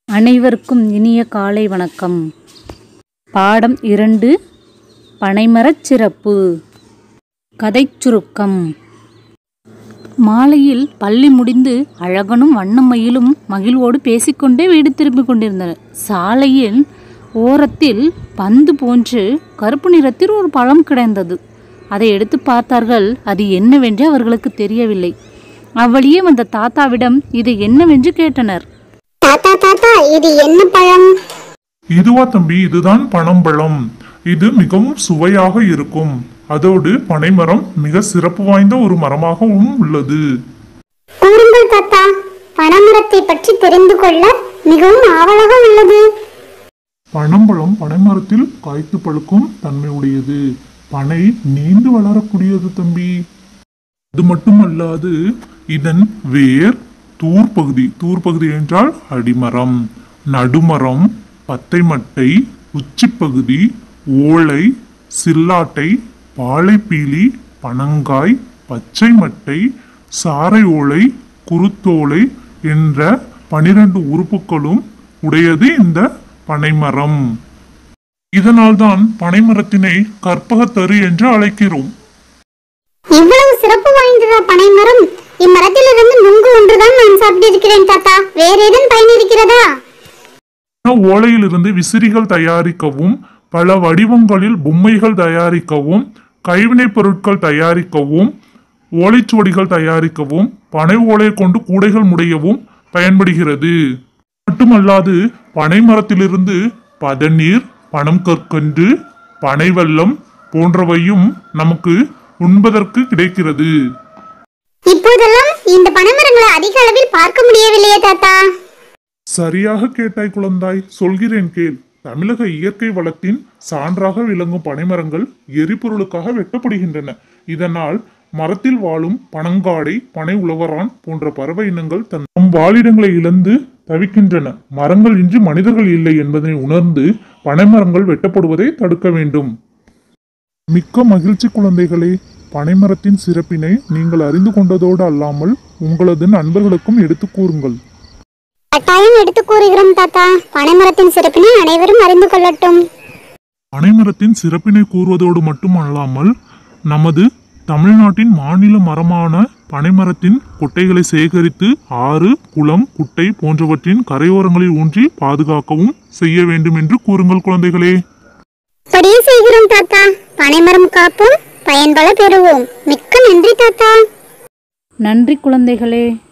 அனைவருக்கும் இனிய காலை வணக்கம் பாடம் இரண்டு பனைமரச் சிறப்பு கதைச் சுருக்கம் மாலையில் பள்ளி முடிந்து அழகனும் வண்ணமயிலும் மகிழ்வோடு பேசிக்கொண்டே வீடு திரும்பிக் கொண்டிருந்தனர் சாலையில் ஓரத்தில் பந்து போன்று கருப்பு நிறத்தில் ஒரு பழம் கிடந்தது அதை எடுத்து பார்த்தார்கள் அது என்னவென்று அவர்களுக்கு தெரியவில்லை அவ்வழியே வந்த தாத்தாவிடம் இது என்னவென்று கேட்டனர் தாத்தா தாத்தா இது என்ன பழம் இதுவா தம்பி இதுதான் பனம்பழம் இது மிகவும் சுவையாக இருக்கும் அதோடு பனைமரம் மிக சிறப்பு வாய்ந்த ஒரு மரமாகவும் உள்ளது கூறுங்கள் தாத்தா பனைமரத்தை பற்றி தெரிந்து கொள்ள மிகவும் ஆவலாக உள்ளது பனம்பழம் பனைமரத்தில் காய்த்து பழுக்கும் தன்மை உடையது பனை நீண்டு வளரக்கூடியது தம்பி அது மட்டுமல்லாது இதன் வேர் தூர் பகுதி தூர் பகுதி என்றால் அடிமரம் நடுமரம் பத்தை மட்டை உச்சிப்பகுதி ஓலை சில்லாட்டை பாலைப்பீலி பனங்காய் பச்சை மட்டை சாறை ஓலை குருத்தோலை என்ற பனிரெண்டு உறுப்புகளும் உடையது இந்த பனைமரம் இதனால்தான் பனைமரத்தினை கற்பகத்தரு என்று அழைக்கிறோம் இவ்வளவு சிறப்பு வாய்ந்ததா பனைமரம் இம்மரத்திலிருந்து நுங்கு ஒன்றுதான் நான் சாப்பிட்டிருக்கிறேன் தாத்தா வேற ஏதும் பயன் இருக்கிறதா ஓலையிலிருந்து விசிறிகள் தயாரிக்கவும் பல வடிவங்களில் பொம்மைகள் தயாரிக்கவும் கைவினைப் பொருட்கள் தயாரிக்கவும் ஓலைச்சுவடிகள் தயாரிக்கவும் பனை ஓலை கொண்டு கூடைகள் முடையவும் பயன்படுகிறது மட்டுமல்லாது பனை மரத்திலிருந்து பதநீர் பனம் கற்கண்டு பனை வெல்லம் போன்றவையும் நமக்கு உண்பதற்கு கிடைக்கிறது இப்போதெல்லாம் இந்த பனைமரங்களை அதிக அளவில் பார்க்க முடியவில்லையே தாத்தா சரியாக கேட்டாய் குழந்தாய் சொல்கிறேன் கேள் தமிழக இயற்கை வளத்தின் சான்றாக விளங்கும் பனைமரங்கள் எரிபொருளுக்காக வெட்டப்படுகின்றன இதனால் மரத்தில் வாழும் பனங்காடை பனை உழவரான் போன்ற பறவை இனங்கள் தன் தம் வாழிடங்களை இழந்து தவிக்கின்றன மரங்கள் இன்றி மனிதர்கள் இல்லை என்பதனை உணர்ந்து பனைமரங்கள் வெட்டப்படுவதை தடுக்க வேண்டும் மிக்க மகிழ்ச்சி குழந்தைகளே பனைமரத்தின் சிறப்பினை நீங்கள் அறிந்து கொண்டதோடு அல்லாமல் உங்களது நண்பர்களுக்கும் எடுத்துக் கூறுங்கள் கட்டாயம் எடுத்து கூறுகிறோம் தாத்தா பனைமரத்தின் சிறப்பினை அனைவரும் அறிந்து கொள்ளட்டும் பனைமரத்தின் சிறப்பினை கூறுவதோடு மட்டுமல்லாமல் நமது தமிழ்நாட்டின் மாநில மரமான பனைமரத்தின் கொட்டைகளை சேகரித்து ஆறு குளம் குட்டை போன்றவற்றின் கரையோரங்களில் ஊன்றி பாதுகாக்கவும் செய்ய வேண்டும் என்று கூறுங்கள் குழந்தைகளே அப்படியே செய்கிறோம் தாத்தா பனைமரம் காப்போம் பயன்பல பெறுவோம் மிக்க நன்றி தாத்தா நன்றி குழந்தைகளே